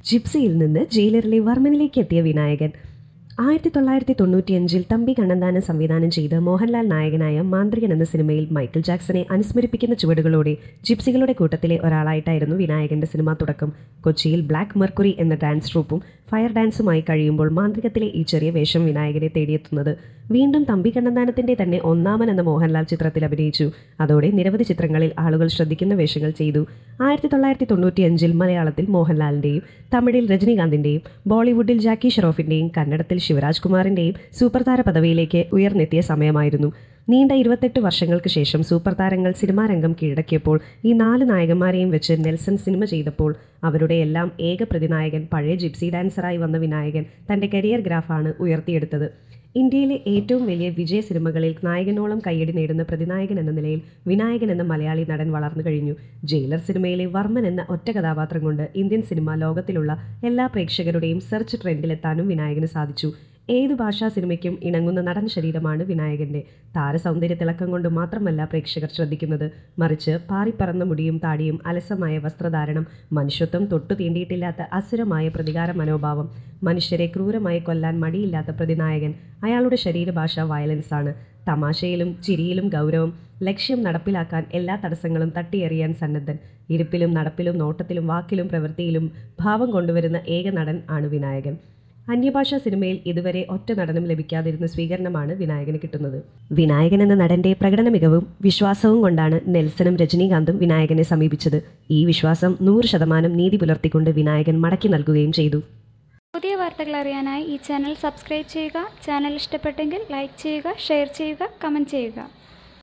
ജിപ്സിയിൽ നിന്ന് ജയിലറിലെ വർമ്മനിലേക്ക് എത്തിയ വിനായകൻ ആയിരത്തി തൊള്ളായിരത്തി തൊണ്ണൂറ്റിയഞ്ചിൽ തമ്പി കണ്ണന്താനം സംവിധാനം ചെയ്ത് മോഹൻലാൽ നായകനായ മാന്ത്രികൻ എന്ന സിനിമയിൽ മൈക്കിൾ ജാക്സനെ അനുസ്മരിപ്പിക്കുന്ന ചുവടുകളോടെ ജിപ്സികളുടെ കൂട്ടത്തിലെ ഒരാളായിട്ടായിരുന്നു വിനായകന്റെ സിനിമാ തുടക്കം കൊച്ചിയിൽ ബ്ലാക്ക് മെർക്കുറി എന്ന ഡാൻസ് ട്രൂപ്പും ഫയർ ഡാൻസുമായി കഴിയുമ്പോൾ മാന്ത്രികത്തിലെ ഈ ചെറിയ വേഷം വിനായകനെ തേടിയെത്തുന്നത് വീണ്ടും തമ്പി കണ്ണന്താനത്തിന്റെ തന്നെ ഒന്നാമൻ എന്ന മോഹൻലാൽ ചിത്രത്തിൽ അഭിനയിച്ചു അതോടെ നിരവധി ചിത്രങ്ങളിൽ ആളുകൾ ശ്രദ്ധിക്കുന്ന വേഷങ്ങൾ ചെയ്തു ആയിരത്തി തൊള്ളായിരത്തി തൊണ്ണൂറ്റിയഞ്ചിൽ മലയാളത്തിൽ മോഹൻലാലിന്റെയും തമിഴിൽ രജനീകാന്തിന്റെയും ബോളിവുഡിൽ ജാക്കി ഷെറോഫിന്റെയും കന്നഡത്തിൽ ശിവരാജ് കുമാറിന്റെയും സൂപ്പർ താര പദവിയിലേക്ക് ഉയർന്നെത്തിയ സമയമായിരുന്നു നീണ്ട ഇരുപത്തെട്ട് വർഷങ്ങൾക്ക് ശേഷം സൂപ്പർ താരങ്ങൾ സിനിമാ രംഗം കീഴടക്കിയപ്പോൾ ഈ നാല് നായകന്മാരെയും വെച്ച് നെൽസൺ സിനിമ ചെയ്തപ്പോൾ അവരുടെ എല്ലാം ഏക പ്രതിനായകൻ പഴയ ജിപ്സി ഡാൻസറായി വന്ന വിനായകൻ തന്റെ കരിയർ ഗ്രാഫാണ് ഉയർത്തിയെടുത്തത് ഇന്ത്യയിലെ ഏറ്റവും വലിയ വിജയ സിനിമകളിൽ നായകനോളം കയ്യടി നേടുന്ന പ്രതിനായകൻ എന്ന നിലയിൽ വിനായകൻ എന്ന മലയാളി നടൻ വളർന്നു കഴിഞ്ഞു ജയിലർ സിനിമയിലെ വർമ്മൻ എന്ന ഒറ്റ കഥാപാത്രം കൊണ്ട് ഇന്ത്യൻ സിനിമ ലോകത്തിലുള്ള എല്ലാ പ്രേക്ഷകരുടെയും സെർച്ച് ട്രെൻഡിലെത്താനും വിനായകന് സാധിച്ചു ഏതു ഭാഷാ സിനിമയ്ക്കും ഇണങ്ങുന്ന നടൻ ശരീരമാണ് വിനായകന്റെ താരസൗന്ദര്യ തിളക്കം കൊണ്ട് മാത്രമല്ല പ്രേക്ഷകർ ശ്രദ്ധിക്കുന്നത് മറിച്ച് പാറിപ്പറന്ന മുടിയും താടിയും അലസമായ വസ്ത്രധാരണം മനുഷ്യത്വം തൊട്ടു തീണ്ടിയിട്ടില്ലാത്ത അസുരമായ പ്രതികാര മനോഭാവം മനുഷ്യരെ ക്രൂരമായി കൊല്ലാൻ മടിയില്ലാത്ത പ്രതിനായകൻ അയാളുടെ ശരീരഭാഷ വയലൻസ് ആണ് തമാശയിലും ചിരിയിലും ഗൗരവം ലക്ഷ്യം നടപ്പിലാക്കാൻ എല്ലാ തടസ്സങ്ങളും തട്ടിയെറിയാൻ സന്നദ്ധൻ ഇരിപ്പിലും നടപ്പിലും നോട്ടത്തിലും വാക്കിലും പ്രവൃത്തിയിലും ഭാവം കൊണ്ടുവരുന്ന ഏക നടൻ ആണ് വിനായകൻ അന്യഭാഷാ സിനിമയിൽ ഇതുവരെ ഒറ്റ നടനും ലഭിക്കാതിരുന്ന സ്വീകരണമാണ് വിനായകന് കിട്ടുന്നത് വിനായകൻ എന്ന നടന്റെ പ്രകടന മികവും വിശ്വാസവും കൊണ്ടാണ് നെൽസനും രജനീകാന്തും വിനായകനെ സമീപിച്ചത് ഈ വിശ്വാസം നൂറ് ശതമാനം നീതി പുലർത്തിക്കൊണ്ട് വിനായകൻ മടക്കി നൽകുകയും ചെയ്തു പുതിയ വാർത്തകൾ അറിയാനായി ഈ ചാനൽ സബ്സ്ക്രൈബ് ചെയ്യുക ചാനൽ ഇഷ്ടപ്പെട്ടെങ്കിൽ ലൈക്ക് ചെയ്യുക ഷെയർ ചെയ്യുക കമൻറ്റ് ചെയ്യുക